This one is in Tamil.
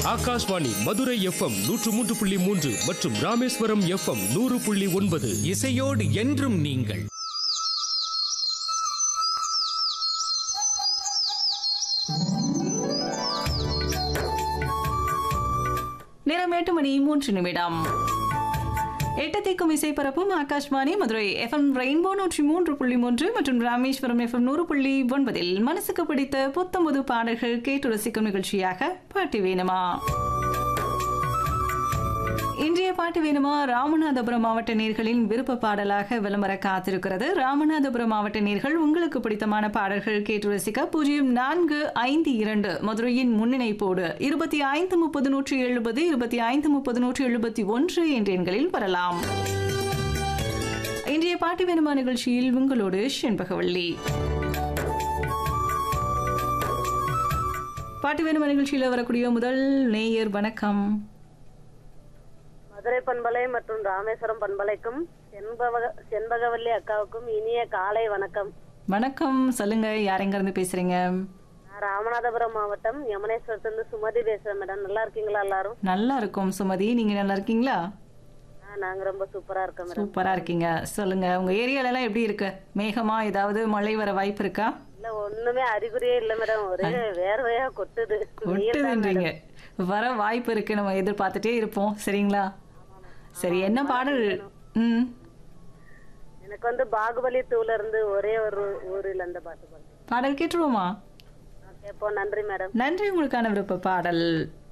ஆகாஷ்வாணி மதுரை எஃப்எம் நூற்று மூன்று புள்ளி மூன்று மற்றும் ராமேஸ்வரம் எஃப்எம் நூறு புள்ளி ஒன்பது இசையோடு என்றும் நீங்கள் நேரம் எட்டு மணி மூன்று நிமிடம் எட்டு திக்கும் இசை பரப்பும் ஆகாஷ்வாணி மதுரை எஃப்எம் ரெயின்போ நூற்றி மூன்று புள்ளி மூன்று மற்றும் ராமேஸ்வரம் எஃப்எம் நூறு புள்ளி ஒன்பதில் மனசுக்கு பிடித்த புத்தம்புது பாடல்கள் கேட்டு ரசிக்கும் நிகழ்ச்சியாக பாட்டு வேணுமா இன்றைய பாட்டு வேணுமா ராமநாதபுரம் மாவட்ட நேர்களின் விருப்ப பாடலாக விளம்பர காத்திருக்கிறது ராமநாதபுரம் மாவட்ட நேர்கள் உங்களுக்கு பிடித்தமான பாடல்கள் கேட்டு ரசிக்க பூஜ்ஜியம் நான்கு ஐந்து இரண்டு மதுரையின் முன்னிணைப்போடு இருபத்தி ஐந்து முப்பது நூற்றி எழுபது இருபத்தி ஐந்து முப்பது நூற்றி எழுபத்தி ஒன்று என்ற எண்களில் வரலாம் இன்றைய பாட்டு வேணுமா நிகழ்ச்சியில் உங்களோடு செண்பகவள்ளி பாட்டு வேணுமா நிகழ்ச்சியில் வரக்கூடிய முதல் நேயர் வணக்கம் மதுரை பண்பலை மற்றும் ராமேஸ்வரம் பண்பலைக்கும் செண்பக செண்பகவல்லி அக்காவுக்கும் இனிய காலை வணக்கம் வணக்கம் சொல்லுங்க யாரெங்க இருந்து பேசுறீங்க நான் ராமநாதபுரம் மாவட்டம் யமுனேஸ்வரத்திலிருந்து சுமதி பேசுறேன் மேடம் நல்லா இருக்கீங்களா எல்லாரும் நல்லா இருக்கும் சுமதி நீங்க நல்லா இருக்கீங்களா ஆ, நாங்க ரொம்ப சூப்பரா இருக்கோம் மேடம் சூப்பரா இருக்கீங்க சொல்லுங்க உங்க ஏரியால எல்லாம் எப்படி இருக்கு மேகமா ஏதாவது மழை வர வாய்ப்பு இருக்கா இல்ல ஒண்ணுமே அறிகுறியே இல்ல மேடம் ஒரே வேர்வையா கொட்டுது வெயில் தான் கொட்டுதுன்றீங்க வர வாய்ப்பு இருக்கு நம்ம எதிர்பார்த்துட்டே இருப்போம் சரிங்களா சரி என்ன பாடல் ம் எனக்கு வந்து பாகுபலி டூல இருந்து ஒரே ஒரு ஊரில் அந்த பாட்டு பாடுறேன் பாடல் கேட்டுருவோமா கேட்போம் நன்றி மேடம் நன்றி உங்களுக்கான விருப்ப பாடல்